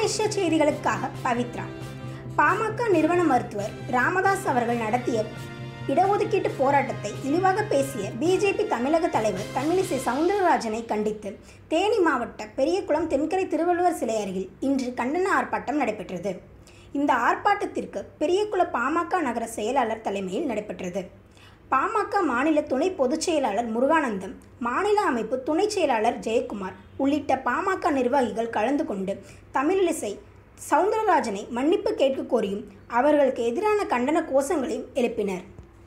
மலேசிய செய்திகளுக்காக பவித்ரா பாமக நிறுவன மருத்துவர் ராமதாஸ் அவர்கள் நடத்திய இடஒதுக்கீட்டு போராட்டத்தை இழிவாக பேசிய பிஜேபி தமிழக தலைவர் தமிழிசை சவுந்தரராஜனை கண்டித்து தேனி மாவட்ட பெரியகுளம் தென்கரை திருவள்ளுவர் சிலை அருகில் இன்று கண்டன ஆர்ப்பாட்டம் நடைபெற்றது இந்த ஆர்ப்பாட்டத்திற்கு பெரியகுள பாமக நகர செயலாளர் தலைமையில் நடைபெற்றது பாமக மாநில துணை பொதுச் செயலாளர் முருகானந்தம் மாநில அமைப்பு துணை செயலாளர் ஜெயக்குமார் உள்ளிட்ட பாமக நிர்வாகிகள் கலந்து கொண்டு தமிழிசை சவுந்தரராஜனை மன்னிப்பு கேட்க கோரியும் அவர்களுக்கு எதிரான கண்டன கோஷங்களையும் எழுப்பினர்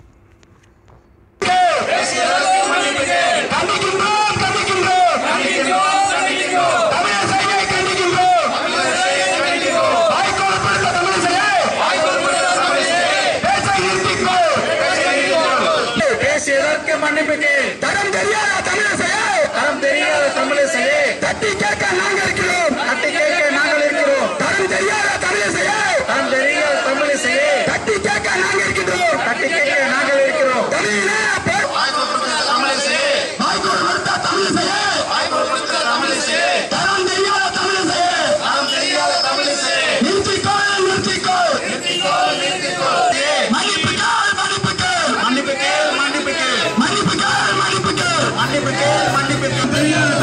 கண்டிக்கின்றோம் கண்டிக்கின்றோம் தமிழிசையை கண்டிக்கின்றோம் வாய்க்கோலப்படுத்த தமிழிசையை பேச்சை நிறுத்திக்கோ பேசியதற்கு மன்னிப்பு கேள் தரம் தெரியாத தமிழிசையை தரம் தெரியாத தமிழிசையே தட்டி கேட்க நாங்கள் இருக்கிறோம் தட்டி கேட்க நாங்கள் இருக்கிறோம் தரம் தெரியாத தமிழிசையை தரம் தெரியாத தமிழிசையே தட்டி கேட்க நாங்கள் இருக்கின்றோம் தட்டி கேட்க நாங்கள் இருக்கிறோம் தமிழிலே பே- வாய்க்கோலப்படுத்த தமிழிசையை தரம் தெரியாத தமிழிசையை நிறுத்திக்கோ நிறுத்திக்கோ மன்னிப்பு கேள் மன்னிப்பு கேள் மன்னிப்பு கேள் மன்னிப்பு கேள் மன்னிப்பு கேள் மன்னிப்பு கேள் மன்னிப்பு கேள் மன்னிப்பு கேள்